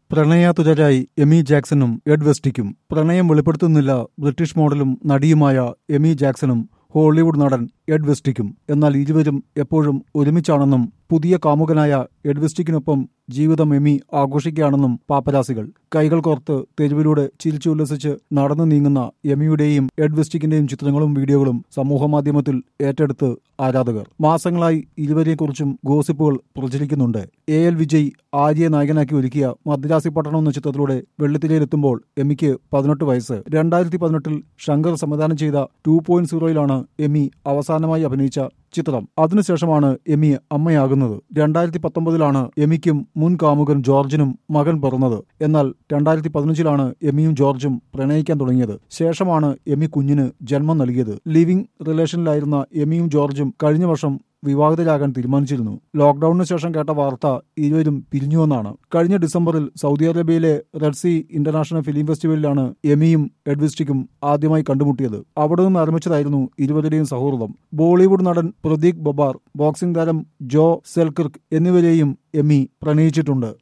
പ്രണയാതുരരായി Amy ജാക്സണും Ed വെസ്റ്റിക്കും പ്രണയം വെളിപ്പെടുത്തുന്നില്ല British മോഡലും നടിയുമായ എമി ജാക്സണും ഹോളിവുഡ് നടൻ എഡ് വെസ്റ്റിക്കും എന്നാൽ ഇരുവരും എപ്പോഴും ഒരുമിച്ചാണെന്നും പുതിയ കാമുകനായ എഡ് വെസ്റ്റിക്കിനൊപ്പം ജീവിതം എമി ആഘോഷിക്കുകയാണെന്നും പാപ്പരാസികൾ കൈകൾ കോർത്ത് തെരുവിലൂടെ ചിരിച്ചുല്ലസിച്ച് നടന്നു നീങ്ങുന്ന എമിയുടെയും എഡ് വെസ്റ്റിക്കിന്റെയും ചിത്രങ്ങളും വീഡിയോകളും സമൂഹമാധ്യമത്തിൽ ഏറ്റെടുത്ത് ആരാധകർ മാസങ്ങളായി ഇരുവരെക്കുറിച്ചും ഗോസിപ്പുകൾ പ്രചരിക്കുന്നുണ്ട് എ എൽ വിജയ് ആര്യയെ നായകനാക്കി ഒരുക്കിയ മദ്രാസി പട്ടണം എന്ന ചിത്രത്തിലൂടെ വെള്ളിത്തിരയിലെത്തുമ്പോൾ എമിക്ക് പതിനെട്ട് വയസ്സ് രണ്ടായിരത്തി പതിനെട്ടിൽ ശങ്കർ സംവിധാനം ചെയ്ത ടു പോയിന്റ് സീറോയിലാണ് എമി അവസാനമായി അഭിനയിച്ച ചിത്രം അതിനുശേഷമാണ് എമി അമ്മയാകുന്നത് രണ്ടായിരത്തി പത്തൊമ്പതിലാണ് എമിക്കും മുൻ കാമുകൻ ജോർജിനും മകൻ പിറന്നത് എന്നാൽ രണ്ടായിരത്തി പതിനഞ്ചിലാണ് എമിയും ജോർജും പ്രണയിക്കാൻ തുടങ്ങിയത് ശേഷമാണ് എമി കുഞ്ഞിന് ജന്മം നൽകിയത് ലിവിംഗ് റിലേഷനിലായിരുന്ന എമിയും ജോർജും കഴിഞ്ഞ വർഷം വിവാഹിതരാകാൻ തീരുമാനിച്ചിരുന്നു ലോക്ഡൌണിന് ശേഷം കേട്ട വാർത്ത ഇരുവരും പിരിഞ്ഞുവെന്നാണ് കഴിഞ്ഞ ഡിസംബറിൽ സൗദി അറേബ്യയിലെ റെഡ് സി ഇന്റർനാഷണൽ ഫിലിം ഫെസ്റ്റിവലിലാണ് എമിയും എഡ്വിസ്റ്റിക്കും ആദ്യമായി കണ്ടുമുട്ടിയത് അവിടെ നിന്ന് ആരംഭിച്ചതായിരുന്നു ഇരുവരുടെയും സൗഹൃദം ബോളിവുഡ് നടൻ പ്രദീക് ബൊബാർ ബോക്സിംഗ് താരം ജോ സെൽക്കിർക്ക് എന്നിവരെയും എമി പ്രണയിച്ചിട്ടുണ്ട്